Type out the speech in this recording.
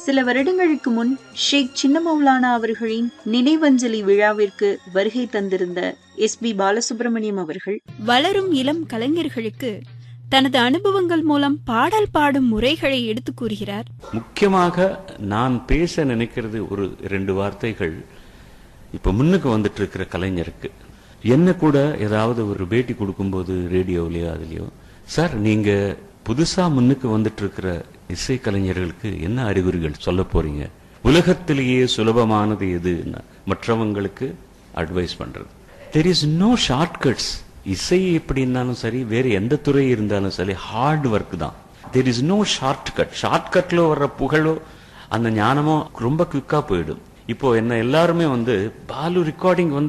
சில வருடங்களுக்கு முன் ஷேக் சின்ன மௌலானா அவர்களின் நினைவஞ்சலி விழாவிற்கு வருகை தந்திருந்த எஸ் பி பாலசுப்ரமணியம் அவர்கள் வளரும் இளம் கலைஞர்களுக்கு தனது அனுபவங்கள் மூலம் பாடல் பாடும் முறைகளை எடுத்து கூறுகிறார் முக்கியமாக நான் பேச நினைக்கிறது ஒரு ரெண்டு வார்த்தைகள் இப்ப முன்னுக்கு வந்துட்டு இருக்கிற கலைஞருக்கு என்ன கூட ஏதாவது ஒரு பேட்டி கொடுக்கும்போது ரேடியோவிலயோ அதுலயோ சார் நீங்க புதுசா முன்னுக்கு வந்துட்டு இருக்கிற இசை கலைஞர்களுக்கு என்ன அறிகுறிகள் சொல்ல போறீங்க உலகத்திலேயே சுலபமானது எதுன்னா மற்றவங்களுக்கு அட்வைஸ் பண்றது தெர் இஸ் நோ ஷார்ட்கட்ஸ் இசை எப்படி இருந்தாலும் சரி வேற எந்த துறை இருந்தாலும் சரி ஹார்ட் ஒர்க் தான் there is no shortcut short கட்ல வர்ற புகழோ அந்த ஞானமோ ரொம்ப குவிக்கா போயிடும் இப்போ என்ன எல்லாருமே வந்து பாலு ரெக்கார்டிங் வந்து